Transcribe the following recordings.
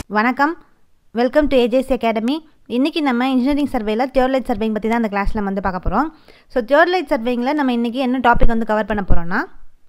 வணக்கம் welcome to AJC academy இன்றைக்கி நம்ம இன்ஜினியரிங் சர்வேல தியோர்லைட் சர்வேங் பற்றி தான் அந்த கிளாஸில் நம்ம வந்து பார்க்க போகிறோம் ஸோ தியோர்லைட் சர்வேங்கில் நம்ம இன்றைக்கி என்ன டாபிக் வந்து கவர் பண்ண போகிறோன்னா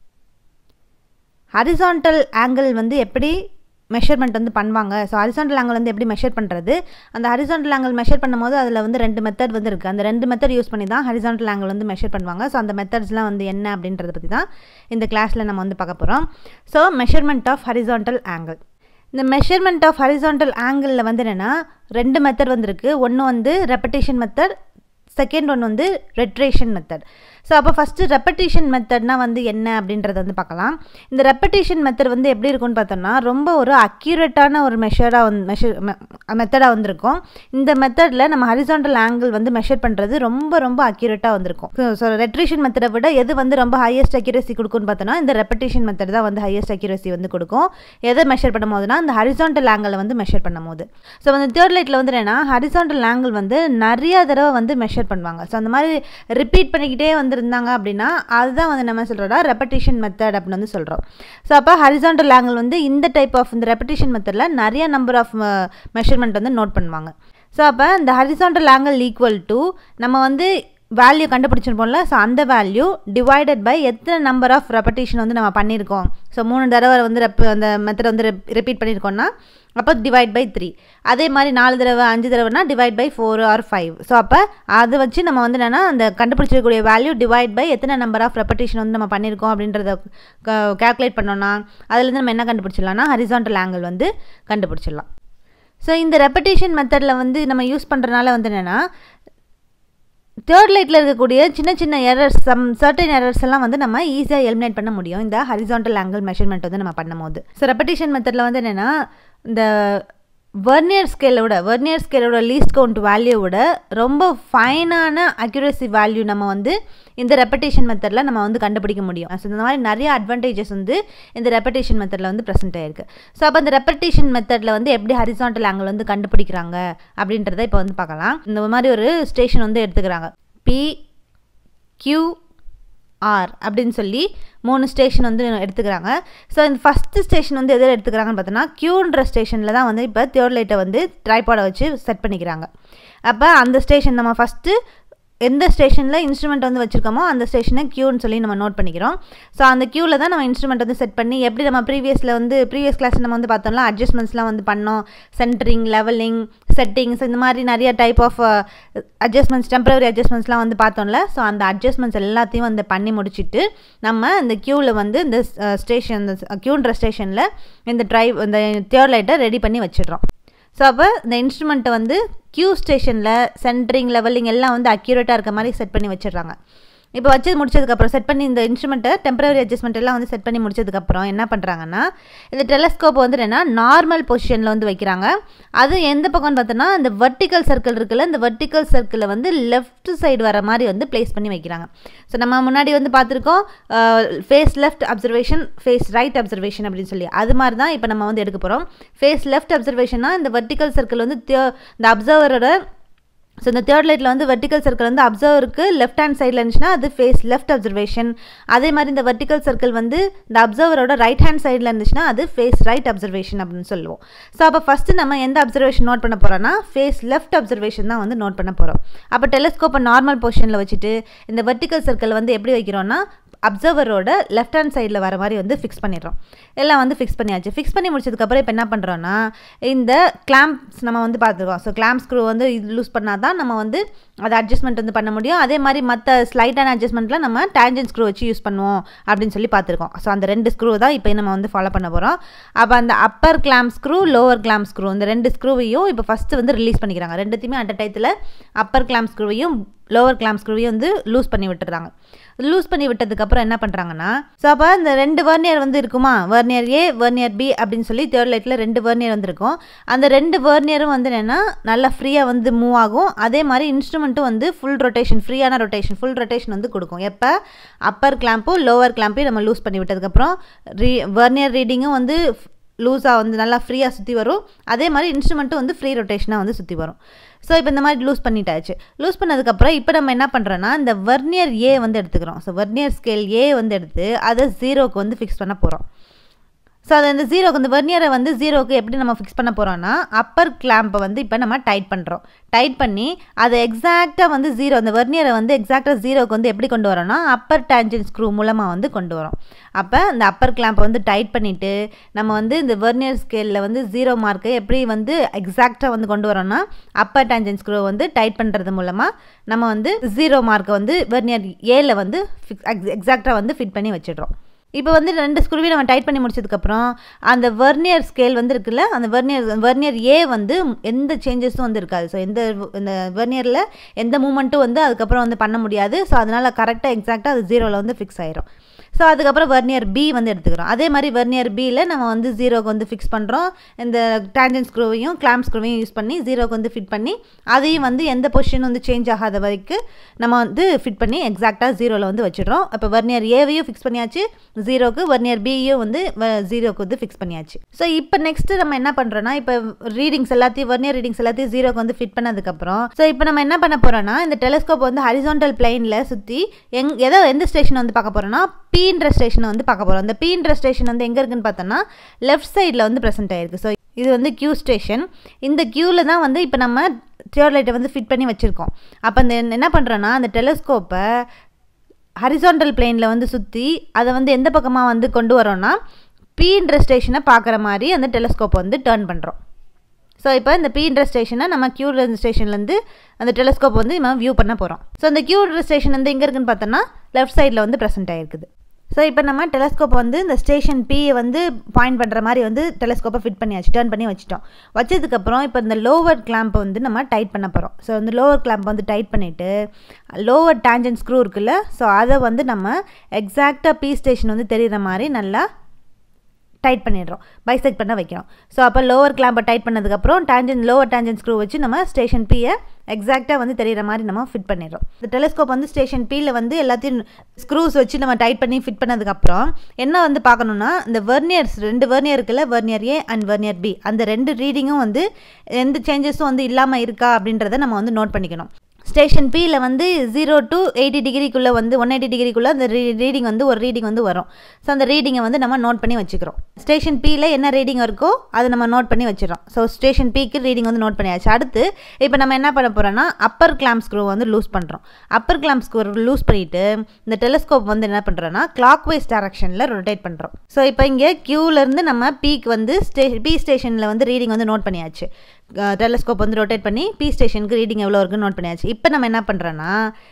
ஹரிசாண்டல் ஆங்கிள் வந்து எப்படி மெஷர்மெண்ட் வந்து பண்ணுவாங்க ஸோ ஹரிசாண்டல் ஆங்கிள் வந்து எப்படி மெஷர் பண்ணுறது அந்த ஹரிசாண்டல் ஆங்கிள் மெஷர் பண்ணும்போது அதில் வந்து ரெண்டு மெத்தட் வந்து இருக்குது அந்த ரெண்டு மெத்தட் யூஸ் பண்ணி தான் ஹரிசாண்டல் ஆங்கிள் வந்து மெஷர் பண்ணுவாங்க ஸோ அந்த மெத்தட்ஸ்லாம் வந்து என்ன அப்படின்றத பற்றி தான் இந்த கிளாஸில் நம்ம வந்து பார்க்க போகிறோம் so measurement of horizontal angle இந்த மெஷர்மெண்ட் ஆஃப் ஹரிசாண்டல் ஆங்கிளில் வந்து என்னென்னா ரெண்டு மெத்தட் வந்துருக்கு ஒன்று வந்து ரெப்படேஷன் மெத்தட் செகண்ட் ஒன் வந்து ரெட்ரேஷன் மெத்தட் ஸோ அப்போ ஃபஸ்ட்டு ரெப்படேஷன் மெத்தட்னா வந்து என்ன அப்படின்றத வந்து பார்க்கலாம் இந்த ரெப்படேஷன் மெத்தட் வந்து எப்படி இருக்கும்னு பார்த்தோம்னா ரொம்ப ஒரு அக்யூரேட்டான ஒரு மெஷராக வந்து மெஷர் மெத்தடாக வந்திருக்கும் இந்த மெத்தடில் நம்ம ஹரிசாண்டல் ஆங்கிள் வந்து மெஷர் பண்ணுறது ரொம்ப ரொம்ப அக்யூரேட்டாக வந்திருக்கும் ஸோ ரெட்ரேஷன் மெத்தடை விட எது வந்து ரொம்ப ஹையஸ்ட் அக்யூரசி கொடுக்கும்னு பார்த்தோம்னா இந்த ரெப்படேஷன் மெத்தட் தான் வந்து ஹையஸ்ட் அக்யூரசி வந்து கொடுக்கும் எதை மெஷர் பண்ணும் போதுனா இந்த ஹரிசாண்டல் ஆங்கிளை வந்து மெஷர் பண்ணும் போது ஸோ வந்து தேர்ட் லைட்டில் வந்து என்னன்னா ஹரிசாண்டல் ஆங்கிள் வந்து நிறைய தடவை வந்து மெஷர் பண்ணுவாங்க ஸோ அந்த மாதிரி ரிப்பீட் பண்ணிக்கிட்டே வந்திருந்தாங்க அப்படின்னா அதுதான் வந்து நம்ம சொல்கிறோம்னா ரெப்படேஷன் மெத்தட் அப்படின்னு வந்து சொல்கிறோம் ஸோ அப்போ ஹரிசாண்டல் ஆங்கிள் வந்து இந்த டைப் ஆஃப் இந்த ரெப்படேஷன் மெத்தடில் நிறைய நம்பர் ஆஃப் மெஷர்மெண்ட் வந்து நோட் பண்ணுவாங்க ஸோ அப்போ இந்த ஹரிசாண்டல் ஆங்கிள் ஈக்குவல் டு நம்ம வந்து வேல்யூ கண்டுபிடிச்சிருப்போம்ல ஸோ அந்த வேல்யூ டிவைடட் பை எத்தனை நம்பர் ஆஃப் ரெப்படேஷன் வந்து நம்ம பண்ணியிருக்கோம் ஸோ மூணு தடவை வந்து ரெப் அந்த மெத்தட் வந்து ரிப்பீட் பண்ணியிருக்கோம்னா அப்போ டிவைட் பை த்ரீ அதே மாதிரி நாலு தடவை அஞ்சு தடவைனா divide by four or five so அப்போ அதை வச்சு நம்ம வந்து என்னென்னா அந்த கண்டுபிடிச்சிருக்கக்கூடிய வேல்யூ டிவைட் பை எத்தனை நம்பர் ஆஃப் ரெப்படேஷன் வந்து நம்ம பண்ணியிருக்கோம் அப்படின்றத கேல்குலேட் பண்ணோன்னா அதுலேருந்து நம்ம என்ன கண்டுபிடிச்சிடலாம்னா ஹரிசாண்டல் ஆங்கிள் வந்து கண்டுபிடிச்சிடலாம் ஸோ இந்த ரெப்படேஷன் மெத்தடில் வந்து நம்ம யூஸ் பண்ணுறதுனால வந்து என்னென்னா தேர்ட் லைட்டில் இருக்கக்கூடிய சின்ன சின்ன எரர்ஸ் சம் சர்டன் எரர்ஸ் எல்லாம் வந்து நம்ம ஈஸியாக எலிமினேட் பண்ண முடியும் இந்த ஹரிசாண்டல் ஆங்கிள் மெஷர்மெண்ட் வந்து நம்ம பண்ணும்போது ஸோ ரெப்படேஷன் மெத்தடில் வந்து என்னென்னா இந்த வெர்னியர் ஸ்கேலோட வெர்னியர் ஸ்கேலோட லீஸ்ட் கவுண்ட் வேல்யூவோட ரொம்ப ஃபைனான அக்யூரசி வேல்யூ நம்ம வந்து இந்த ரெப்படேஷன் மெத்தடில் நம்ம வந்து கண்டுபிடிக்க முடியும் ஸோ இந்த மாதிரி நிறைய அட்வான்டேஜஸ் வந்து இந்த ரெப்படேஷன் மெத்தடில் வந்து ப்ரெசென்ட் ஆயிருக்கு ஸோ அப்போ இந்த ரெப்படேஷன் மெத்தடில் வந்து எப்படி ஹரிசாண்டல் ஆங்கிள் வந்து கண்டுபிடிக்கிறாங்க அப்படின்றத இப்போ வந்து பார்க்கலாம் இந்த மாதிரி ஒரு ஸ்டேஷன் வந்து எடுத்துக்கிறாங்க பி கியூ ஆர் அப்படின்னு சொல்லி மூணு ஸ்டேஷன் வந்து எடுத்துக்கிறாங்க ஸோ இந்த ஃபஸ்ட்டு ஸ்டேஷன் வந்து எதில் எடுத்துக்கிறாங்கன்னு பார்த்தோன்னா க்யூன்ற ஸ்டேஷனில் தான் வந்து இப்போ தேர்ட் லைட்டை வந்து ட்ரைபாடை வச்சு செட் பண்ணிக்கிறாங்க அப்போ அந்த ஸ்டேஷன் நம்ம ஃபஸ்ட்டு எந்த ஸ்டேஷனில் இன்ஸ்ட்ருமெண்ட் வந்து வச்சுருக்கோமோ அந்த ஸ்டேஷனை க்யூன்னு சொல்லி நம்ம நோட் பண்ணிக்கிறோம் ஸோ அந்த க்யூவில் தான் நம்ம இன்ஸ்ட்ருமெண்ட் வந்து செட் பண்ணி எப்படி நம்ம ப்ரீவியஸில் வந்து ப்ரீவியஸ் கிளாஸ் நம்ம வந்து பார்த்தோம்ல அட்ஜஸ்ட்மெண்ட்ஸ்லாம் வந்து பண்ணோம் சென்டரிங் லெவலிங் செட்டிங்ஸ் இந்த மாதிரி நிறைய டைப் ஆஃப் அட்ஜஸ்ட்மெண்ட்ஸ் டெம்பரரி அட்ஜஸ்ட்மெண்ட்ஸ்லாம் வந்து பார்த்தோம்ல ஸோ அந்த அட்ஜஸ்ட்மெண்ட்ஸ் எல்லாத்தையும் வந்து பண்ணி முடிச்சுட்டு நம்ம இந்த க்யூவில் வந்து இந்த ஸ்டேஷன் இந்த க்யூன்ற ஸ்டேஷனில் இந்த ட்ரைவ் இந்த தேர்ட் லைட்டை ரெடி பண்ணி வச்சிடுறோம் ஸோ அப்போ இந்த இன்ஸ்ட்ருமெண்ட்டை வந்து கியூ ஸ்டேஷனில் சென்ட்ரிங் லெவலிங் எல்லாம் வந்து அக்யூரேட்டாக இருக்க மாதிரி செட் பண்ணி வச்சிடுறாங்க இப்போ வச்சு முடிச்சதுக்கப்புறம் செட் பண்ணி இந்த இன்ஸ்ட்ருமெண்ட்டை டெம்பரரி அட்ஜஸ்ட்மெண்ட் எல்லாம் வந்து செட் பண்ணி முடிச்சதுக்கப்புறம் என்ன பண்ணுறாங்கன்னா இந்த டெலஸ்கோப் வந்து என்ன நார்மல் பொசிஷனில் வந்து வைக்கிறாங்க அது எந்த பக்கம்னு பார்த்தோன்னா இந்த வெர்டிக்கல் சர்க்கிள் இருக்குல்ல இந்த வெர்டிக்கல் சர்க்கிளை வந்து லெஃப்ட் சைடு வர மாதிரி வந்து பிளேஸ் பண்ணி வைக்கிறாங்க ஸோ நம்ம முன்னாடி வந்து பார்த்துருக்கோம் face left observation face right observation அப்படின்னு சொல்லி அது மாதிரி தான் இப்போ நம்ம வந்து எடுக்க போகிறோம் ஃபேஸ் லெஃப்ட் அப்சர்வேஷன்னா இந்த வெர்டிக்கல் சர்க்கிள் வந்து இந்த அப்சர்வரோட ஸோ இந்த தேர்ட் லைட்டில் வந்து வெர்டிக்கல் சர்க்கிள் வந்து அப்சர்வருக்கு லெஃப்ட் ஹேண்ட் சைடில் இருந்துச்சுன்னா அது ஃபேஸ் லெஃப்ட் அப்சர்வேஷன் அதே மாதிரி இந்த வெர்டிக்கல் சர்க்கிள் வந்து இந்த அப்சர்வரோட ரைட் ஹேண்ட் சைடில் இருந்துச்சுன்னா அது ஃபேஸ் ரைட் அப்சர்வேஷன் அப்படின்னு சொல்லுவோம் ஸோ அப்போ ஃபஸ்ட்டு நம்ம எந்த அப்சர்வேஷன் நோட் பண்ண போகிறோம்னா ஃபேஸ் லெஃப்ட் அப்சர்வேஷன் தான் வந்து நோட் பண்ண போகிறோம் அப்போ டெலிஸ்கோப்பை நார்மல் பொசிஷனில் வச்சுட்டு இந்த வெர்டிக்கல் சர்க்கிள் வந்து எப்படி வைக்கிறோன்னா அப்சர்வரோட லெஃப்ட் ஹேண்ட் சைடில் வர மாதிரி வந்து ஃபிக்ஸ் பண்ணிடுறோம் எல்லாம் வந்து ஃபிக்ஸ் பண்ணியாச்சு ஃபிக்ஸ் பண்ணி முடிச்சதுக்கப்புறம் இப்போ என்ன பண்ணுறோன்னா இந்த கிளாம்ப்ஸ் நம்ம வந்து பார்த்துருக்கோம் ஸோ கிளாம்ப் ஸ்க்ரூ வந்து இது லூஸ் பண்ணால் தான் நம்ம வந்து அதை அட்ஜஸ்ட்மெண்ட் வந்து பண்ண முடியும் அதே மாதிரி மற்ற ஸ்லைட்டான அட்ஜஸ்ட்மெண்ட்டில் நம்ம டேஞ்சன் ஸ்க்ரூ வச்சு யூஸ் பண்ணுவோம் அப்படின்னு சொல்லி பார்த்துருக்கோம் ஸோ அந்த ரெண்டு ஸ்க்ரூ தான் இப்போ நம்ம வந்து ஃபாலோ பண்ண போகிறோம் அப்போ அந்த upper clamp screw lower clamp screw இந்த ரெண்டு ஸ்க்ரூவையும் இப்போ ஃபஸ்ட்டு வந்து ரிலீஸ் பண்ணிக்கிறாங்க ரெண்டுத்தையுமே அட் டயத்தில் அப்பர் கிளாம்ப் ஸ்க்ரூவையும் லோவர் கிளாம்ப் ஸ்க்ரூவையும் வந்து லூஸ் பண்ணி விட்டுறாங்க லூஸ் பண்ணி விட்டதுக்கப்புறம் என்ன பண்ணுறாங்கன்னா ஸோ அப்போ இந்த ரெண்டு வேர்னியர் வந்து இருக்குமா வேர்னியர் ஏ வேர்னியர் பி அப்படின்னு சொல்லி தேர்ட் லைட்டில் ரெண்டு வேர்னியர் வந்து இருக்கும் அந்த ரெண்டு வேர்னியரும் வந்து என்னென்னா நல்லா ஃப்ரீயாக வந்து மூவ் ஆகும் அதே மாதிரி இன்ஸ்ட்ருமெண்ட்டும் வந்து ஃபுல் ரொட்டேஷன் ஃப்ரீயான ரொட்டேஷன் ஃபுல் ரொட்டேஷன் வந்து கொடுக்கும் எப்போ அப்பர் கிளாம்பும் லோவர் கிளாம்பையும் நம்ம லூஸ் பண்ணி விட்டதுக்கப்புறம் ரீ வேர்னியர் ரீடிங்கும் வந்து லூஸாக வந்து நல்லா ஃப்ரீயாக சுற்றி வரும் அதே மாதிரி இன்ஸ்ட்ருமெண்ட்டும் வந்து ஃப்ரீ ரொட்டேஷனாக வந்து சுற்றி வரும் ஸோ இப்போ இந்த மாதிரி லூஸ் பண்ணிட்டாச்சு லூஸ் பண்ணதுக்கப்புறம் இப்போ நம்ம என்ன பண்ணுறோன்னா இந்த வர்னியர் ஏ வந்து எடுத்துக்கிறோம் ஸோ வர்னியர் ஸ்கேல் ஏ வந்து எடுத்து அதை ஜீரோக்கு வந்து ஃபிக்ஸ் பண்ண போகிறோம் ஸோ அது அந்த ஜீரோக்கு அந்த வெர்னியரை வந்து ஜீரோக்கு எப்படி நம்ம ஃபிக்ஸ் பண்ண போகிறோம்னா அப்பர் கிளாம்பை வந்து இப்போ நம்ம டைட் பண்ணுறோம் டைட் பண்ணி அதை எக்ஸாக்டாக வந்து ஜீரோ அந்த வெர்னியரை வந்து எக்ஸாக்டாக ஜீரோக்கு வந்து எப்படி கொண்டு வரோம்னா அப்பர் டேஞ்சன் ஸ்க்ரூ மூலமாக வந்து கொண்டு வரோம் அப்போ இந்த அப்பர் கிளாம்பை வந்து டைட் பண்ணிவிட்டு நம்ம வந்து இந்த வெர்னியர் ஸ்கேலில் வந்து ஜீரோ மார்க்கை எப்படி வந்து எக்ஸாக்டாக வந்து கொண்டு வரோம்னா அப்பர் டேஞ்சன் ஸ்க்ரூ வந்து டைட் பண்ணுறது மூலமாக நம்ம வந்து ஜீரோ மார்க்கை வந்து வெர்னியர் ஏல வந்து ஃபிக்ஸ் எக்ஸாக்டாக வந்து ஃபிட் பண்ணி வச்சிடுறோம் இப்போ வந்து ரெண்டு ஸ்க்ரூவையும் நம்ம டைட் பண்ணி முடிச்சதுக்கப்புறம் அந்த வெர்னியர் ஸ்கேல் வந்து இருக்குல்ல அந்த வெர்னியர் வெர்னியர் ஏ வந்து எந்த சேஞ்சஸும் வந்து இருக்காது ஸோ எந்த இந்த வெர்னியரில் எந்த மூமெண்ட்டும் வந்து அதுக்கப்புறம் வந்து பண்ண முடியாது ஸோ அதனால் கரெக்டாக எக்ஸாக்டாக அது ஜீரோவில் வந்து ஃபிக்ஸ் ஆயிரும் ஸோ அதுக்கப்புறம் வெர்னியர் பி வந்து எடுத்துக்கிறோம் அதே மாதிரி வெர்னியர் பியில் நம்ம வந்து ஜீரோக்கு வந்து ஃபிக்ஸ் பண்ணுறோம் இந்த டேஞ்சன் ஸ்க்ரூவையும் கிளாம்ப் ஸ்க்ரூவையும் யூஸ் பண்ணி ஜீரோக்கு வந்து ஃபிட் பண்ணி அதையும் வந்து எந்த பொசிஷன் வந்து சேஞ்ச் ஆகாத வரைக்கும் நம்ம வந்து ஃபிட் பண்ணி எக்ஸாக்டாக ஜீரோவில் வந்து வச்சிடுறோம் இப்போ வெர்னியர் ஏவையும் ஃபிக்ஸ் பண்ணியாச்சு ஜீரோக்கு வெர்னியர் பியும் வந்து ஜீரோக்கு வந்து ஃபிக்ஸ் பண்ணியாச்சு ஸோ இப்போ நெக்ஸ்ட்டு நம்ம என்ன பண்ணுறோன்னா இப்போ ரீடிங்ஸ் எல்லாத்தையும் வெர்னியர் ரீடிங்ஸ் எல்லாத்தையும் ஜீரோக்கு வந்து ஃபிட் பண்ணதுக்கப்புறம் ஸோ இப்போ நம்ம என்ன பண்ண போகிறோன்னா இந்த டெலிஸ்கோப் வந்து ஹரிசாண்டல் பிளைனில் சுற்றி எங் எதோ எந்த ஸ்டேஷன் வந்து பார்க்க போகிறோன்னா பீன்ற ஸ்டேஷனை வந்து பார்க்க போகிறோம் அந்த பீன்ற ஸ்டேஷன் வந்து எங்கே இருக்குன்னு பார்த்தோன்னா லெஃப்ட் சைடில் வந்து ப்ரெசென்ட் ஆயிருக்கு ஸோ இது வந்து கியூ ஸ்டேஷன் இந்த கியூவில் தான் வந்து இப்போ நம்ம தியோர் லைட்டை வந்து ஃபிட் பண்ணி வச்சுருக்கோம் அப்போ அந்த என்ன பண்ணுறோன்னா அந்த டெலிஸ்கோப்பை ஹரிசாண்டல் பிளேனில் வந்து சுற்றி அதை வந்து எந்த பக்கமாக வந்து கொண்டு வரோன்னா பீன்ற ஸ்டேஷனை பார்க்குற மாதிரி அந்த டெலிஸ்கோப்பை வந்து டேர்ன் பண்ணுறோம் ஸோ இப்போ இந்த பீன்ற ஸ்டேஷனை நம்ம கியூ ஸ்டேஷன்லேருந்து அந்த டெலிஸ்கோப் வந்து நம்ம வியூ பண்ண போகிறோம் ஸோ அந்த கியூ ஸ்டேஷன் வந்து எங்கே இருக்குன்னு பார்த்தோன்னா லெஃப்ட் சைடில் வந்து ப்ரெசென்ட் ஆகிருக்குது ஸோ இப்போ நம்ம டெலஸ்கோப் வந்து இந்த ஸ்டேஷன் பியை வந்து பாயிண்ட் பண்ணுற மாதிரி வந்து டெலஸ்கோப்பை ஃபிட் பண்ணியாச்சு டர்ன் பண்ணி வச்சிட்டோம் வச்சதுக்கப்புறம் இப்போ இந்த லோவர் கிளாம்பை வந்து நம்ம டைட் பண்ண போகிறோம் ஸோ இந்த லோவர் கிளாம்பை வந்து டைட் பண்ணிவிட்டு லோவர் டேஞ்சன் ஸ்க்ரூ இருக்குல்ல ஸோ அதை வந்து நம்ம எக்ஸாக்டாக பி ஸ்டேஷன் வந்து தெரிகிற மாதிரி நல்லா டைட் பண்ணிடுறோம் பைசெக்ட் பண்ண வைக்கிறோம் ஸோ அப்போ லோவர் கிளாம்பை டைட் பண்ணதுக்கப்புறம் டேஞ்சன் லோவர் டேஞ்சன் ஸ்க்ரூ வச்சு நம்ம ஸ்டேஷன் பியை எக்ஸாக்டாக வந்து தெரிகிற மாதிரி நம்ம ஃபிட் பண்ணிடுறோம் இந்த டெலிஸ்கோப் வந்து ஸ்டேஷன் பியில் வந்து எல்லாத்தையும் ஸ்க்ரூஸ் வச்சு நம்ம டைட் பண்ணி ஃபிட் பண்ணதுக்கப்புறம் என்ன வந்து பார்க்கணுன்னா இந்த வெர்னியர்ஸ் ரெண்டு வெர்னியர் இருக்குல்ல vernier A and vernier B அந்த ரெண்டு ரீடிங்கும் வந்து எந்த சேஞ்சஸும் வந்து இல்லாமல் இருக்கா அப்படின்றத நம்ம வந்து நோட் பண்ணிக்கணும் ஸ்டேஷன் பியில் வந்து ஜீரோ டு எயிட்டி டிகிரிக்குள்ளே வந்து ஒன் எயிட்டி டிகிரிக்குள்ளே அந்த ரீ ரீடிங் வந்து ஒரு ரீடிங் வந்து வரும் ஸோ அந்த ரீடிங்கை வந்து நம்ம நோட் பண்ணி வச்சுக்கிறோம் ஸ்டேஷன் பியில் என்ன ரீடிங் இருக்கோ அதை நம்ம நோட் பண்ணி வச்சிடறோம் ஸோ ஸ்டேஷன் பிக்கு ரீடிங் வந்து நோட் பண்ணியாச்சு அடுத்து இப்போ நம்ம என்ன பண்ண போகிறோம்னா அப்பர் கிளாம்ப் ஸ்க்ரூ வந்து லூஸ் பண்ணுறோம் அப்பர் கிளாம்ப் ஸ்க்ரூ லூஸ் பண்ணிவிட்டு இந்த டெலிஸ்கோப் வந்து என்ன பண்ணுறோன்னா கிளாக் வைஸ் டேரக்ஷனில் ரொட்டேட் பண்ணுறோம் ஸோ இப்போ இங்கே க்யூலேருந்து நம்ம பீக் வந்து ஸ்டே பி ஸ்டேஷனில் வந்து ரீடிங் வந்து நோட் பண்ணியாச்சு டெலஸ்கோப் வந்து ரொட்டேட் பண்ணி பி ஸ்டேஷனுக்கு ரீடிங் எவ்வளோ இருக்குன்னு நோட் பண்ணியாச்சு இப்போ நம்ம என்ன பண்ணுறோன்னா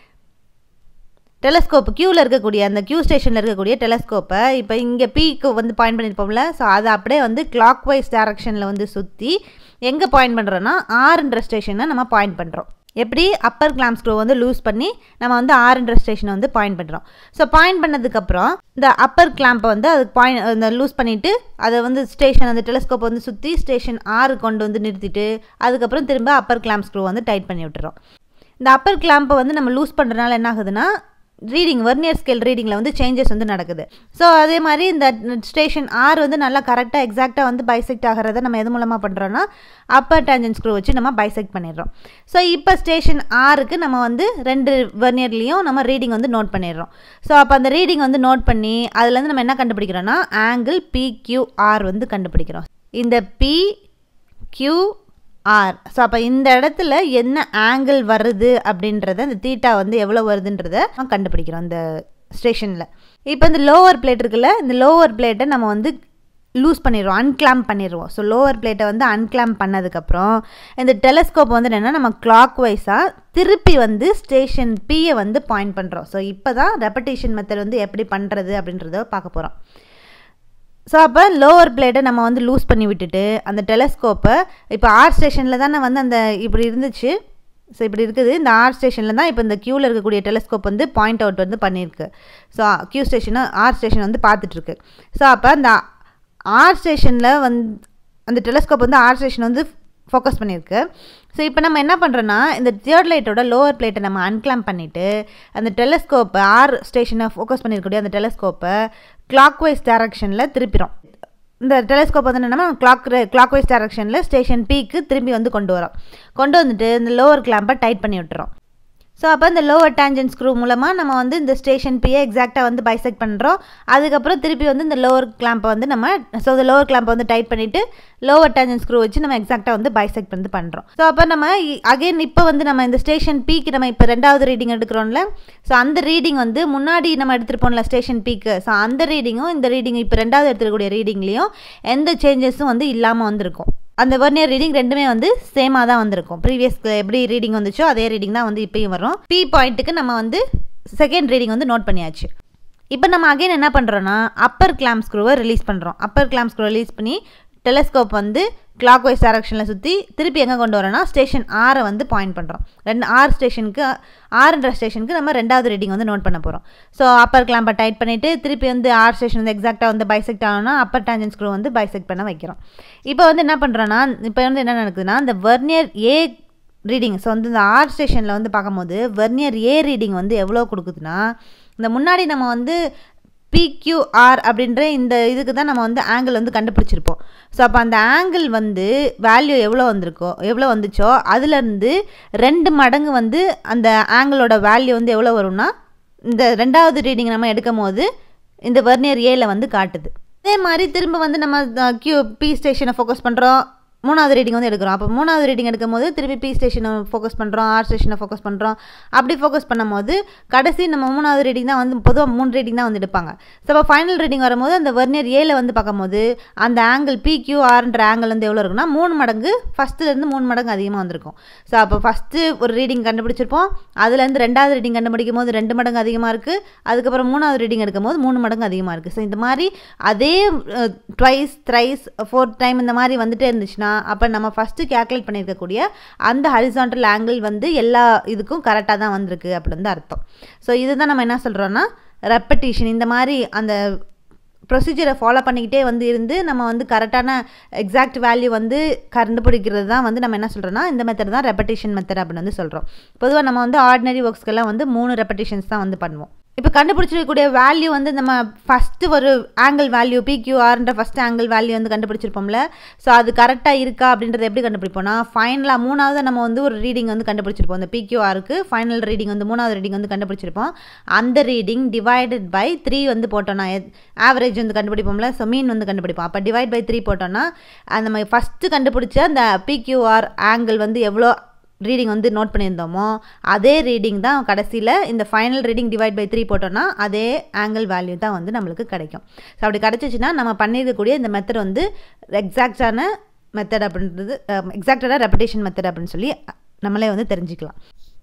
டெலஸ்கோப் க்யூவில் இருக்கக்கூடிய அந்த க்யூ ஸ்டேஷனில் இருக்கக்கூடிய டெலஸ்கோப்பை இப்போ இங்கே பீக்கு வந்து பாயிண்ட் பண்ணியிருப்போம்ல ஸோ அதை அப்படியே வந்து கிளாக் வைஸ் டேரக்ஷனில் வந்து சுற்றி எங்கே பாயிண்ட் பண்ணுறோன்னா ஆறுன்ற ஸ்டேஷனை நம்ம பாயிண்ட் பண்ணுறோம் எப்படி அப்பர் கிளாம் ஸ்க்ரூ வந்து லூஸ் பண்ணி நம்ம வந்து ஆறுன்ற ஸ்டேஷனை வந்து பாயிண்ட் பண்ணுறோம் ஸோ பாயிண்ட் பண்ணதுக்கப்புறம் இந்த அப்பர் கிளாம்பை வந்து அதுக்கு பாயிண்ட் இந்த லூஸ் பண்ணிவிட்டு அதை வந்து ஸ்டேஷன் அந்த டெலஸ்கோப்பை வந்து சுற்றி ஸ்டேஷன் ஆறு கொண்டு வந்து நிறுத்திட்டு அதுக்கப்புறம் திரும்ப அப்பர் கிளாம்ப் ஸ்க்ரூ வந்து டைட் பண்ணி விட்டுறோம் இந்த அப்பர் கிளாம்பை வந்து நம்ம லூஸ் பண்ணுறதுனால என்ன ஆகுதுன்னா ரீடிங் வெர்னியர் ஸ்கேல் ரீடிங்கில் வந்து சேஞ்சஸ் வந்து நடக்குது ஸோ அதே மாதிரி இந்த ஸ்டேஷன் ஆர் வந்து நல்லா கரெக்டாக எக்ஸாக்டாக வந்து பைசெக்ட் ஆகிறத நம்ம எது மூலமாக பண்ணுறோன்னா அப்பர் டேஞ்சன் ஸ்க்ரூ வச்சு நம்ம பைசெக்ட் பண்ணிடுறோம் ஸோ இப்போ ஸ்டேஷன் ஆருக்கு நம்ம வந்து ரெண்டு வெர்னியர்லேயும் நம்ம ரீடிங் வந்து நோட் பண்ணிடுறோம் ஸோ அப்போ அந்த ரீடிங் வந்து நோட் பண்ணி அதுலேருந்து நம்ம என்ன கண்டுபிடிக்கிறோன்னா ஆங்கிள் பிக்யூஆர் வந்து கண்டுபிடிக்கிறோம் இந்த பி கியூ ஆர் ஸோ அப்போ இந்த இடத்துல என்ன ஆங்கிள் வருது அப்படின்றத இந்த தீட்டா வந்து எவ்வளோ வருதுன்றத நம்ம கண்டுபிடிக்கிறோம் இந்த ஸ்டேஷனில் இப்போ இந்த லோவர் பிளேட் இருக்குல்ல இந்த லோவர் பிளேட்டை நம்ம வந்து லூஸ் பண்ணிடுவோம் அன்கிளாம் பண்ணிடுவோம் ஸோ லோவர் பிளேட்டை வந்து அன்கிளாம் பண்ணதுக்கப்புறம் இந்த டெலஸ்கோப் வந்து என்னென்னா நம்ம கிளாக் வைஸாக திருப்பி வந்து ஸ்டேஷன் பியை வந்து பாயிண்ட் பண்ணுறோம் ஸோ இப்போ தான் ரெப்படேஷன் மெத்தட் வந்து எப்படி பண்ணுறது அப்படின்றத பார்க்க போகிறோம் ஸோ அப்போ லோவர் பிளேட்டை நம்ம வந்து லூஸ் பண்ணி விட்டுட்டு அந்த டெலஸ்கோப்பை இப்போ ஆர் ஸ்டேஷனில் தானே வந்து அந்த இப்படி இருந்துச்சு ஸோ இப்படி இருக்குது இந்த ஆர் ஸ்டேஷனில் தான் இப்போ இந்த க்யூவில் இருக்கக்கூடிய டெலஸ்கோப் வந்து பாயிண்ட் அவுட் வந்து பண்ணியிருக்கு ஸோ க்யூ ஸ்டேஷனை ஆர் ஸ்டேஷன் வந்து பார்த்துட்ருக்கு ஸோ அப்போ அந்த ஆர் ஸ்டேஷனில் வந்து அந்த டெலஸ்கோப் வந்து ஆர் ஸ்டேஷன் வந்து ஃபோக்கஸ் பண்ணியிருக்கு ஸோ இப்போ நம்ம என்ன பண்ணுறோன்னா இந்த தியர்ட் லைட்டோட லோவர் பிளேட்டை நம்ம அன்கிளாம் பண்ணிவிட்டு அந்த டெலஸ்கோப்பை ஆர் ஸ்டேஷனை ஃபோக்கஸ் பண்ணியிருக்கக்கூடிய அந்த டெலஸ்கோப்பை கிளாக் வைஸ் டேரக்ஷனில் திருப்பிடும் இந்த டெலஸ்கோப் வந்து என்னென்னா கிளாக் கிளாக் வைஸ் டேரக்ஷனில் ஸ்டேஷன் பிக்கு திரும்பி வந்து கொண்டு வரோம் கொண்டு வந்துட்டு இந்த லோவர் கிளாம்பை டைட் பண்ணி விட்டுறோம் ஸோ அப்போ இந்த லோவர் டேஞ்சன் ஸ்க்ரூ மூலமாக நம்ம வந்து இந்த ஸ்டேஷன் பியை எக்ஸாக்டாக வந்து பைசெக்ட் பண்ணுறோம் அதுக்கப்புறம் திருப்பி வந்து இந்த லோவர் கிளாம்பை வந்து நம்ம ஸோ இந்த லோவர் கிளாம்பை வந்து டைட் பண்ணிவிட்டு லோவர் டேஞ்சன் ஸ்க்ரூ வச்சு நம்ம எக்ஸாக்டாக வந்து பைசெக்ட் வந்து பண்ணுறோம் ஸோ அப்போ நம்ம அகைன் இப்போ வந்து நம்ம இந்த ஸ்டேஷன் பீக்கு நம்ம இப்போ ரெண்டாவது ரீடிங் எடுக்கிறோம்ல ஸோ அந்த ரீடிங் வந்து முன்னாடி நம்ம எடுத்துருப்போம்ல ஸ்டேஷன் பீக்கு ஸோ அந்த ரீடிங்கும் இந்த ரீடிங் இப்போ ரெண்டாவது எடுத்துருக்கக்கூடிய ரீடிங்லேயும் எந்த சேஞ்சஸும் வந்து இல்லாமல் வந்திருக்கும் அந்த வெர்னியர் ரீடிங் ரெண்டுமே வந்து சேமாக தான் வந்திருக்கும் ப்ரீவியஸ் எப்படி ரீடிங் வந்துச்சோ அதே ரீடிங் தான் வந்து இப்பயும் வரும் பி பாயிண்ட்டுக்கு நம்ம வந்து செகண்ட் ரீடிங் வந்து நோட் பண்ணியாச்சு இப்போ நம்ம அகைன் என்ன பண்ணுறோன்னா அப்பர் கிளாம் ஸ்க்ரூவை ரிலீஸ் பண்ணுறோம் அப்பர் கிளாம் ஸ்க்ரூ ரிலீஸ் பண்ணி டெலஸ்கோப் வந்து கிளாக் வைஸ் டேரக்ஷனில் சுற்றி திருப்பி எங்கே கொண்டு வரோன்னா ஸ்டேஷன் ஆரை வந்து பாயிண்ட் பண்ணுறோம் ரெண்டு ஆர் ஸ்டேஷனுக்கு ஆறுன்ற ஸ்டேஷனுக்கு நம்ம ரெண்டாவது ரீடிங் வந்து நோட் பண்ண போகிறோம் ஸோ அப்பர் கிளாம்பை டைட் பண்ணிவிட்டு திருப்பி வந்து ஆர் ஸ்டேஷன் வந்து எக்ஸாக்டாக வந்து பைசெக்ட் ஆகணும்னா அப்பர் டேஞ்சன் ஸ்க்ரூ வந்து பைசெக்ட் பண்ண வைக்கிறோம் இப்போ வந்து என்ன பண்ணுறோன்னா இப்போ வந்து என்ன நடக்குதுன்னா இந்த வெர்னியர் ஏ ரீடிங் ஸோ வந்து இந்த ஆர் ஸ்டேஷனில் வந்து பார்க்கும்போது வெர்னியர் ஏ ரீடிங் வந்து எவ்வளோ கொடுக்குதுன்னா இந்த முன்னாடி நம்ம வந்து பிக்யூஆர் அப்படின்ற இந்த இதுக்கு தான் நம்ம வந்து ஆங்கிள் வந்து கண்டுபிடிச்சிருப்போம் ஸோ அப்போ அந்த ஆங்கிள் வந்து வேல்யூ எவ்வளோ வந்திருக்கோ எவ்வளோ வந்துச்சோ அதுலேருந்து ரெண்டு மடங்கு வந்து அந்த ஆங்கிளோட வேல்யூ வந்து எவ்வளோ வரும்னா இந்த ரெண்டாவது ரீடிங் நம்ம எடுக்கும் போது இந்த வெர்னியர் ஏல வந்து காட்டுது அதே மாதிரி திரும்ப வந்து நம்ம கியூ பி ஸ்டேஷனை ஃபோக்கஸ் பண்ணுறோம் மூணாவது ரீடிங் வந்து எடுக்கிறோம் அப்போ மூணாவது ரீடிங் எடுக்கும் போது திருப்பி பி ஸ்டேஷனை ஃபோக்கஸ் பண்ணுறோம் ஆர் ஸ்டேஷனை ஃபோக்கஸ் பண்ணுறோம் அப்படி ஃபோக்கஸ் பண்ணும்போது கடைசி நம்ம மூணாவது ரீடிங் தான் வந்து பொதுவாக மூணு ரீடிங் தான் வந்து எடுப்பாங்க ஸோ அப்போ ஃபைனல் ரீடிங் வரும்போது அந்த வெர்னியர் ஏல வந்து பார்க்கும்போது அந்த ஆங்கிள் பிக்யூ ஆர்ன்ற ஆங்கிள் வந்து எவ்வளோ இருக்குன்னா மூணு மடங்கு ஃபஸ்ட்டுலேருந்து மூணு மடங்கு அதிகமாக வந்திருக்கும் ஸோ அப்போ ஃபஸ்ட்டு ஒரு ரீடிங் கண்டுபிடிச்சிருப்போம் அதுலேருந்து ரெண்டாவது ரீடிங் கண்டுபிடிக்கும் போது ரெண்டு மடங்கு அதிகமாக இருக்குது அதுக்கப்புறம் மூணாவது ரீடிங் எடுக்கும் போது மூணு மடங்கு அதிகமாக இருக்குது ஸோ இந்த மாதிரி அதே ட்வைஸ் த்ரைஸ் ஃபோர்த் டைம் இந்த மாதிரி வந்துட்டே இருந்துச்சுன்னா அப்போ நம்ம ஃபஸ்ட்டு கேல்குலேட் பண்ணியிருக்கக்கூடிய அந்த ஹரிசாண்டல் ஆங்கிள் வந்து எல்லா இதுக்கும் கரெக்டாக தான் வந்திருக்கு அப்படின்னு வந்து அர்த்தம் ஸோ இதுதான் நம்ம என்ன சொல்கிறோன்னா ரெப்படிஷன் இந்த மாதிரி அந்த ப்ரொசீஜரை ஃபாலோ பண்ணிக்கிட்டே வந்து இருந்து நம்ம வந்து கரெக்டான எக்ஸாக்ட் வேல்யூ வந்து கண்டுபிடிக்கிறது தான் வந்து நம்ம என்ன சொல்கிறோன்னா இந்த மெத்தட் தான் ரெப்படிஷன் மெத்தட் அப்படின்னு வந்து சொல்கிறோம் பொதுவாக நம்ம வந்து ஆர்டினரி ஒர்க்ஸ்க்கெல்லாம் வந்து மூணு ரெப்படிஷன்ஸ் தான் வந்து பண்ணுவோம் இப்போ கண்டுபிடிச்சிருக்கக்கூடிய வேல்யூ வந்து நம்ம ஃபஸ்ட்டு ஒரு ஆங்கிள் வேல்யூ பிக்யூஆர்ன்ற ஃபஸ்ட் ஆங்கிள் வேல்யூ வந்து கண்டுபிடிச்சிருப்போம்ல ஸோ அது கரெக்டாக இருக்கா அப்படின்றத எப்படி கண்டுபிடிப்போம்னா ஃபைனலாக மூணாவது நம்ம வந்து ஒரு ரீடிங் வந்து கண்டுபிடிச்சிருப்போம் அந்த பிக்யூஆருக்கு ஃபைனல் ரீடிங் வந்து மூணாவது ரீடிங் வந்து கண்டுபிடிச்சிருப்போம் அந்த ரீடிங் டிவைடட் பை த்ரீ வந்து போட்டோம்னா ஆவரேஜ் வந்து கண்டுபிடிப்போம்ல ஸோ மீன் வந்து கண்டுபிடிப்போம் அப்போ டிவைட் பை த்ரீ போட்டோம்னா அந்த நம்ம ஃபஸ்ட்டு கண்டுபிடிச்ச அந்த பிக்யூஆர் ஆங்கிள் வந்து எவ்வளோ ரீடிங் வந்து நோட் பண்ணியிருந்தோமோ அதே ரீடிங் தான் கடைசியில் இந்த final reading divide by three போட்டோன்னா அதே ஆங்கிள் வேல்யூ தான் வந்து நம்மளுக்கு கிடைக்கும் ஸோ அப்படி கிடச்சிச்சின்னா நம்ம பண்ணியிருக்கக்கூடிய இந்த மெத்தட் வந்து எக்ஸாக்டான மெத்தட் அப்படின்றது எக்ஸாக்டான ரெப்படேஷன் மெத்தட் அப்படின்னு சொல்லி நம்மளே வந்து தெரிஞ்சுக்கலாம்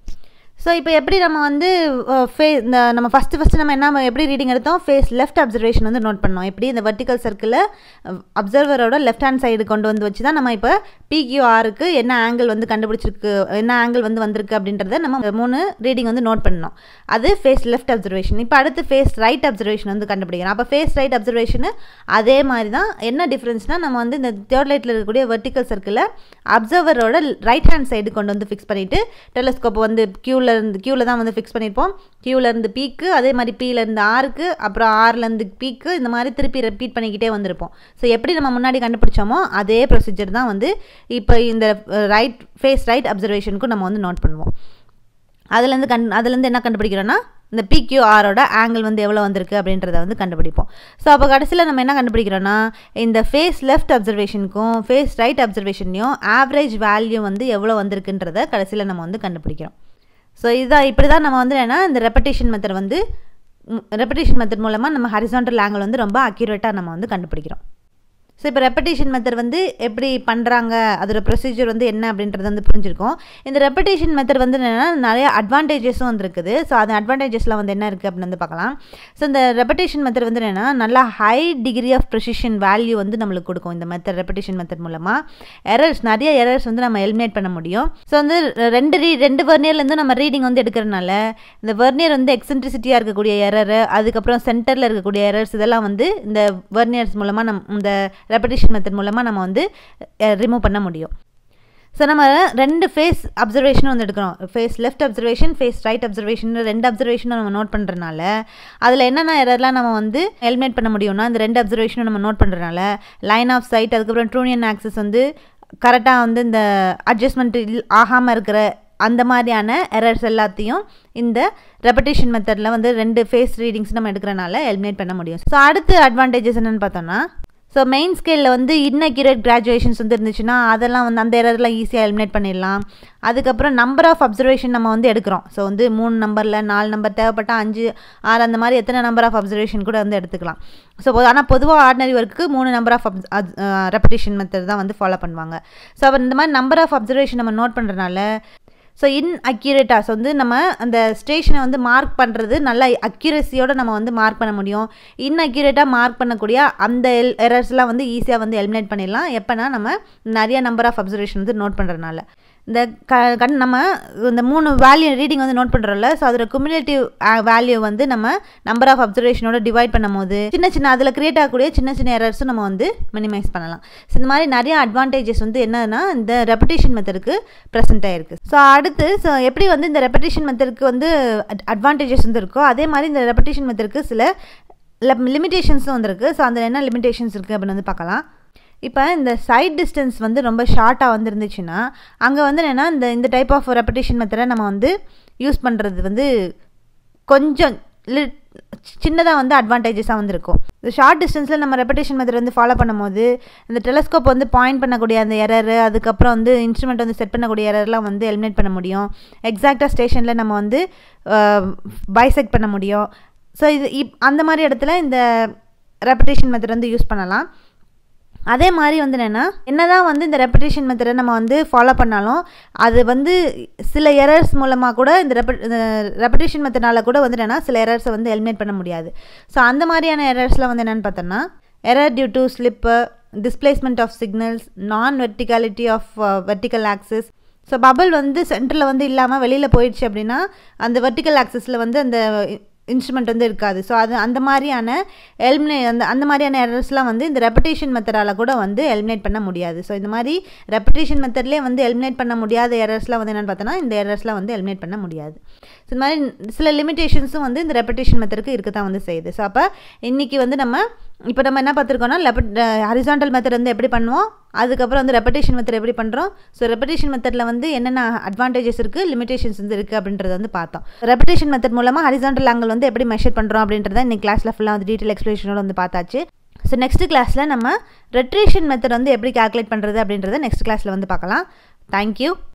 ஸோ இப்போ எப்படி நம்ம வந்து ஃபே இந்த நம்ம ஃபஸ்ட்டு ஃபஸ்ட்டு நம்ம என்ன எப்படி ரீடிங் எடுத்தோம் ஃபேஸ் லெஃப்ட் அப்சர்வேஷன் வந்து நோட் பண்ணோம் எப்படி இந்த வெர்டிக்கல் சர்க்கிளில் அப்சர்வரோட லெஃப்ட் ஹேண்ட் சைடு கொண்டு வந்து வச்சு தான் நம்ம இப்போ பிக்யூஆருக்கு என்ன ஆங்கிள் வந்து கண்டுபிடிச்சிருக்கு என்ன ஆங்கிள் வந்து வந்திருக்கு அப்படின்றத நம்ம மூணு ரீடிங் வந்து நோட் பண்ணோம் அது ஃபேஸ் லெஃப்ட் அப்சர்வேஷன் இப்போ அடுத்து ஃபேஸ் ரைட் அப்சர்வேஷன் வந்து கண்டுபிடிக்கிறோம் அப்போ ஃபேஸ் ரைட் அப்சர்வேஷனு அதே மாதிரி தான் என்ன டிஃப்ரென்ஸ்னால் நம்ம வந்து இந்த தேர்ட் லைட்டில் இருக்கக்கூடிய வெர்டிக்கல் சர்க்கிளில் அப்சர்வரோட ரைட் ஹேண்ட் சைடு கொண்டு வந்து ஃபிக்ஸ் பண்ணிவிட்டு டெலஸ்கோப் வந்து க்யூவில் இருந்து க்யூவில் தான் வந்து ஃபிக்ஸ் பண்ணியிருப்போம் க்யூவில் இருந்து பீக்கு அதே மாதிரி பீலேருந்து ஆருக்கு அப்புறம் ஆர்லேருந்து பீக்கு இந்த மாதிரி திருப்பி ரிப்பீட் பண்ணிக்கிட்டே வந்திருப்போம் ஸோ எப்படி நம்ம முன்னாடி கண்டுபிடிச்சோமோ அதே ப்ரொசீஜர் தான் வந்து இப்போ இந்த ரைட் ஃபேஸ் ரைட் அப்சர்வேஷனுக்கும் நம்ம வந்து நோட் பண்ணுவோம் அதுலேருந்து கண் அதுலேருந்து என்ன கண்டுபிடிக்கிறோன்னா இந்த பிக்யூஆரோட ஆங்கிள் வந்து எவ்வளோ வந்திருக்கு அப்படின்றத வந்து கண்டுபிடிப்போம் ஸோ அப்போ கடைசியில் நம்ம என்ன கண்டுபிடிக்கிறோன்னா இந்த ஃபேஸ் லெஃப்ட் அப்சர்வேஷனுக்கும் ஃபேஸ் ரைட் அப்சர்வேஷன்லையும் ஆவரேஜ் வேல்யூ வந்து எவ்வளோ வந்திருக்குன்றத கடைசியில் நம்ம வந்து கண்டுபிடிக்கிறோம் ஸோ இதுதான் இப்படி தான் நம்ம வந்து என்ன இந்த ரெப்படேஷன் மெத்தட் வந்து ரெப்படேஷன் மெத்தட் மூலமாக நம்ம ஹரிசாண்டல் ஆங்கிள் வந்து ரொம்ப அக்யூரேட்டாக நம்ம வந்து கண்டுபிடிக்கிறோம் ஸோ இப்போ ரெப்படேஷன் மெத்தட் வந்து எப்படி பண்ணுறாங்க அதோட ப்ரொசீஜர் வந்து என்ன அப்படின்றது வந்து புரிஞ்சிருக்கோம் இந்த ரெப்படேஷன் மெத்தட் வந்து என்னென்னா நிறைய அட்வான்டேஜஸும் வந்துருக்குது ஸோ அது அட்வான்டேஜஸ்லாம் வந்து என்ன இருக்குது அப்படின்னு வந்து பார்க்கலாம் ஸோ இந்த ரெப்படேஷன் மெத்தட் வந்து என்னென்னா நல்லா high degree of precision value வந்து நம்மளுக்கு கொடுக்கும் இந்த மெத்தட் ரெப்படேஷன் மெத்தட் மூலமாக எரர்ஸ் நிறைய எரர்ஸ் வந்து நம்ம எலிமினேட் பண்ண முடியும் ஸோ வந்து ரெண்டு ரீ ரெண்டு வெர்னியர்லேருந்து நம்ம ரீடிங் வந்து எடுக்கிறனால இந்த வெர்னியர் வந்து எக்ஸென்ட்ரிசிட்டியாக இருக்கக்கூடிய எரர் அதுக்கப்புறம் சென்டரில் இருக்கக்கூடிய எரர்ஸ் இதெல்லாம் வந்து இந்த வெர்னியர்ஸ் மூலமாக நம் இந்த ரெப்படிஷன் மெத்தட் மூலமாக நம்ம வந்து ரிமூவ் பண்ண முடியும் ஸோ நம்ம ரெண்டு ஃபேஸ் அப்சர்வேஷனும் வந்து எடுக்கிறோம் face left observation face right observation ரெண்டு அப்சர்வேஷனும் நம்ம நோட் பண்ணுறதுனால அதில் என்னென்ன எரர்லாம் நம்ம வந்து எலிமினேட் பண்ண முடியும்னா இந்த ரெண்டு அப்சர்வேஷனும் நம்ம நோட் பண்ணுறதுனால லைன் ஆஃப் சைட் அதுக்கப்புறம் ட்ரூனியன் ஆக்சஸ் வந்து கரெக்டாக வந்து இந்த அட்ஜஸ்ட்மெண்ட் ஆகாமல் இருக்கிற அந்த மாதிரியான எரர்ஸ் எல்லாத்தையும் இந்த ரெப்படேஷன் மெத்தடில் வந்து ரெண்டு ஃபேஸ் ரீடிங்ஸ் நம்ம எடுக்கிறனால எலிமினேட் பண்ண முடியும் ஸோ அடுத்து அட்வான்டேஜஸ் என்னென்னு பார்த்தோன்னா ஸோ மெயின் ஸ்கேலில் வந்து இன்னக்யூரேட் கிராஜுவேஷன்ஸ் வந்து இருந்துச்சுன்னா அதெல்லாம் வந்து அந்த எரர்லாம் ஈஸியாக எலிமினேட் பண்ணிடலாம் அதுக்கப்புறம் நம்பர் ஆஃப் அப்சர்வேஷன் நம்ம வந்து எடுக்கிறோம் ஸோ வந்து மூணு நம்பரில் நாலு நம்பர் தேவைப்பட்டால் அஞ்சு ஆறு அந்த மாதிரி எத்தனை நம்பர் ஆஃப் அப்சர்வேஷன் கூட வந்து எடுத்துக்கலாம் ஸோ ஆனால் பொதுவாக ஆர்டினரி ஒர்க்கு மூணு நம்பர் ஆஃப் ரெப்படேஷன் மெத்தட் தான் வந்து ஃபாலோ பண்ணுவாங்க ஸோ அப்போ இந்த மாதிரி நம்பர் ஆஃப் அப்சர்வேஷன் நம்ம நோட் பண்ணுறதுனால ஸோ இன் அக்யூரேட்டாக ஸோ வந்து நம்ம அந்த ஸ்டேஷனை வந்து மார்க் பண்ணுறது நல்ல அக்யூரஸியோடு நம்ம வந்து மார்க் பண்ண முடியும் இன் அக்யூரேட்டாக மார்க் பண்ணக்கூடிய அந்த எல் எரர்ஸ்லாம் வந்து ஈஸியாக வந்து எலிமினேட் பண்ணிடலாம் எப்போனா நம்ம நிறைய நம்பர் ஆஃப் அப்சர்வேஷன் வந்து நோட் பண்ணுறதுனால இந்த க கண் நம்ம இந்த மூணு வேல்யூ ரீடிங் வந்து நோட் பண்ணுறோம்ல ஸோ அதோட குமுலேட்டிவ் வேல்யூ வந்து நம்ம நம்பர் ஆஃப் அப்சர்வேஷனோட டிவைட் பண்ணும் போது சின்ன சின்ன அதில் கிரியேட் ஆகக்கூடிய சின்ன சின்ன எரர்ஸும் நம்ம வந்து மினிமைஸ் பண்ணலாம் ஸோ இந்த மாதிரி நிறைய அட்வான்டேஜஸ் வந்து என்னன்னா இந்த ரெப்படேஷன் மெத்தடுக்கு ப்ரெசென்ட் ஆயிருக்கு ஸோ அடுத்து ஸோ எப்படி வந்து இந்த ரெப்படேஷன் மெத்தடுக்கு வந்து அட்வான்டேஜஸ் வந்து இருக்கோ அதே மாதிரி இந்த ரெப்படேஷன் மெத்தடுக்கு சில லிமிடேஷன்ஸும் வந்திருக்கு ஸோ அந்த என்ன லிமிடேஷன்ஸ் இருக்குது அப்படின்னு வந்து பார்க்கலாம் இப்போ இந்த சைட் டிஸ்டன்ஸ் வந்து ரொம்ப ஷார்ட்டாக வந்துருந்துச்சுன்னா அங்கே வந்து என்னென்னா இந்த இந்த டைப் ஆஃப் ரெப்படேஷன் மெத்தடை நம்ம வந்து யூஸ் பண்ணுறது வந்து கொஞ்சம் லி சின்னதாக வந்து அட்வான்டேஜஸாக வந்துருக்கும் இந்த ஷார்ட் டிஸ்டன்ஸில் நம்ம ரெப்படேஷன் மெத்தட் வந்து ஃபாலோ பண்ணும்போது இந்த டெலஸ்கோப் வந்து பாயிண்ட் பண்ணக்கூடிய அந்த எரர் அதுக்கப்புறம் வந்து இன்ஸ்ட்ருமெண்ட் வந்து செட் பண்ணக்கூடிய எரர்லாம் வந்து எலிமினேட் பண்ண முடியும் எக்ஸாக்டாக ஸ்டேஷனில் நம்ம வந்து பைசெக்ட் பண்ண முடியும் ஸோ இது இப் அந்த மாதிரி இடத்துல இந்த ரெப்படேஷன் மெத்தட் வந்து யூஸ் பண்ணலாம் அதே மாதிரி வந்து என்னென்னா என்ன தான் வந்து இந்த ரெப்படேஷன் மெத்தடை நம்ம வந்து ஃபாலோ பண்ணாலும் அது வந்து சில எரர்ஸ் மூலமாக கூட இந்த ரெப்ப ரெப்படேஷன் மெத்தடால் கூட வந்து என்னென்னா சில எரர்ஸை வந்து எலிமினேட் பண்ண முடியாது ஸோ அந்த மாதிரியான எரர்ஸ்லாம் வந்து என்னென்னு பார்த்தோன்னா error due to slip displacement of signals non verticality of vertical axis so bubble வந்து சென்டரில் வந்து இல்லாமல் வெளியில் போயிடுச்சு அப்படின்னா அந்த வெர்டிக்கல் ஆக்சிஸில் வந்து அந்த இன்ஸ்ட்ருமெண்ட் வந்து இருக்காது ஸோ அது அந்த மாதிரியான எலிமினே அந்த அந்த மாதிரியான எரர்ஸ்லாம் வந்து இந்த ரெப்படேஷன் மெத்தடால் கூட வந்து எலிமினேட் பண்ண முடியாது ஸோ இந்த மாதிரி ரெப்படேஷன் மெத்தட்லேயே வந்து எலிமினேட் பண்ண முடியாத எரர்ஸ்லாம் வந்து என்னென்னு பார்த்தோன்னா இந்த எரர்ஸ்லாம் வந்து எலிமினேட் பண்ண முடியாது ஸோ இந்த மாதிரி சில லிமிடேஷன்ஸும் வந்து இந்த ரெப்படேஷன் மெத்தடுக்கு இருக்க தான் வந்து செய்யுது ஸோ அப்போ இன்றைக்கி வந்து நம்ம இப்போ நம்ம என்ன பார்த்துருக்கோம்னா லெபட் ஹரிசாண்டல் மெத்தட் வந்து எப்படி பண்ணுவோம் அதுக்கப்புறம் வந்து ரெப்படேஷன் மெத்தட் எப்படி பண்ணுறோம் ஸோ ரெப்படேஷன் மெத்தடில் வந்து என்னென்ன அட்வான்டேஜஸ் இருக்குது லிமிடேஷன்ஸ் வந்து இருக்குது அப்படின்றத வந்து பார்த்தோம் ரெப்படேஷன் மெத்தட் மூலமாக ஹரிசாண்டல் ஆங்கிள் வந்து எப்படி மெஷர் பண்ணுறோம் அப்படின்றத இன்னைக்கு கிளாஸில் ஃபுல்லாக வந்து டீட்டெயில் எக்ஸ்பிளேஷனோட வந்து பார்த்தாச்சு ஸோ நெக்ஸ்ட் கிளாஸில் நம்ம ரெட்ரேஷன் மெத்தட் வந்து எப்படி கால்குலேட் பண்ணுறது அப்படின்றத நெக்ஸ்ட் கிளாஸில் வந்து பார்க்கலாம் தேங்க்யூ